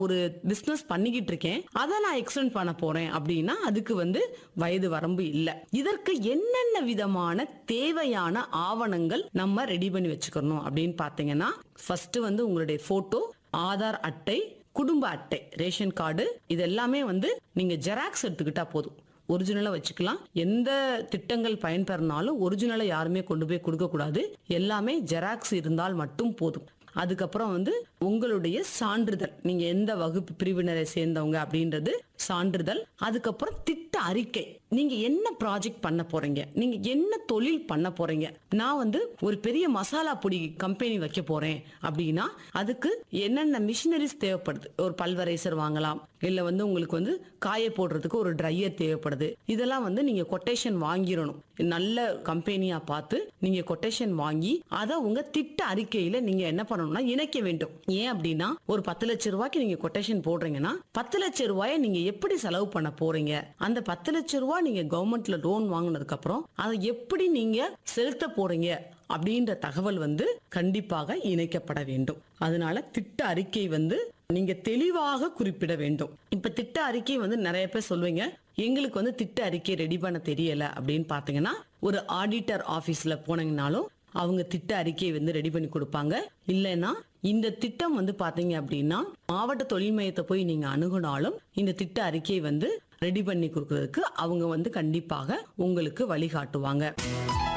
ஒரு பிசினஸ் பண்ணிக்கிட்டு இருக்கேன் அதை நான் எக்ஸ்டெண்ட் பண்ண போறேன் அப்படின்னா அதுக்கு வந்து வயது வரம்பு இல்லை இதற்கு என்னென்ன விதமான தேவையான ஆவணங்கள் நம்ம ரெடி பண்ணி வச்சுக்கணும் அப்படின்னு பாத்தீங்கன்னா ஃபர்ஸ்ட் வந்து உங்களுடைய போட்டோ ஆதார் அட்டை குடும்ப அட்டை ரேஷன் கார்டு இது எல்லாமே வந்து நீங்க ஜெராக்ஸ் எடுத்துக்கிட்டா போதும் ஒரிஜினலா வச்சுக்கலாம் எந்த திட்டங்கள் பயன்பெறனாலும் ஒரிஜினலை யாருமே கொண்டு போய் கொடுக்க கூடாது எல்லாமே ஜெராக்ஸ் இருந்தால் மட்டும் போதும் அதுக்கப்புறம் வந்து உங்களுடைய சான்றிதழ் நீங்க எந்த வகுப்பு பிரிவினரை சேர்ந்தவங்க அப்படின்றது சான்றிதழ் அதுக்கப்புறம் திட்ட அறிக்கை நீங்க என்ன ப்ராஜெக்ட் பண்ண போறீங்க நீங்க என்ன தொழில் பண்ண போறீங்க நான் வந்து ஒரு பெரிய மசாலா பொடி கம்பெனி வைக்க போறேன் அப்படின்னா அதுக்கு என்னென்ன மிஷினரிஸ் தேவைப்படுது ஒரு பல்வரைசர் வாங்கலாம் இல்ல வந்து உங்களுக்கு வந்து காய போடுறதுக்கு ஒரு ட்ரையர் தேவைப்படுது இதெல்லாம் வந்து நீங்க கொட்டேஷன் வாங்கிடணும் நல்ல கம்பெனியா பார்த்து நீங்க கொட்டேஷன் வாங்கி அதை உங்க திட்ட அறிக்கையில நீங்க என்ன பண்ணணும்னா இணைக்க வேண்டும் ஏன் அப்படின்னா ஒரு பத்து லட்சம் ரூபாய்க்கு நீங்க கொட்டேஷன் போடுறீங்கன்னா பத்து லட்சம் ரூபாயை நீங்க எப்படி செலவு பண்ண போறீங்க அந்த பத்து லட்சம் ரூபாய் நீங்க கவர்மெண்ட்ல லோன் வாங்கினதுக்கு அப்புறம் அதை எப்படி நீங்க செலுத்த போறீங்க அப்படின்ற தகவல் வந்து கண்டிப்பாக இணைக்கப்பட வேண்டும் அதனால திட்ட அறிக்கை வந்து நீங்க தெளிவாக குறிப்பிட வேண்டும் இப்ப திட்ட அறிக்கை வந்து நிறைய பேர் சொல்லுவீங்க எங்களுக்கு வந்து திட்ட அறிக்கை ரெடி பண்ண தெரியல அப்படின்னு பாத்தீங்கன்னா ஒரு ஆடிட்டர் ஆபீஸ்ல போனீங்கனாலும் அவங்க திட்ட அறிக்கையை வந்து ரெடி பண்ணி கொடுப்பாங்க இல்லைன்னா இந்த திட்டம் வந்து பாத்தீங்க அப்படின்னா மாவட்ட தொழில் மையத்தை போய் நீங்க அணுகுனாலும் இந்த திட்ட அறிக்கையை வந்து ரெடி பண்ணி கொடுக்கறதுக்கு அவங்க வந்து கண்டிப்பாக உங்களுக்கு வழிகாட்டுவாங்க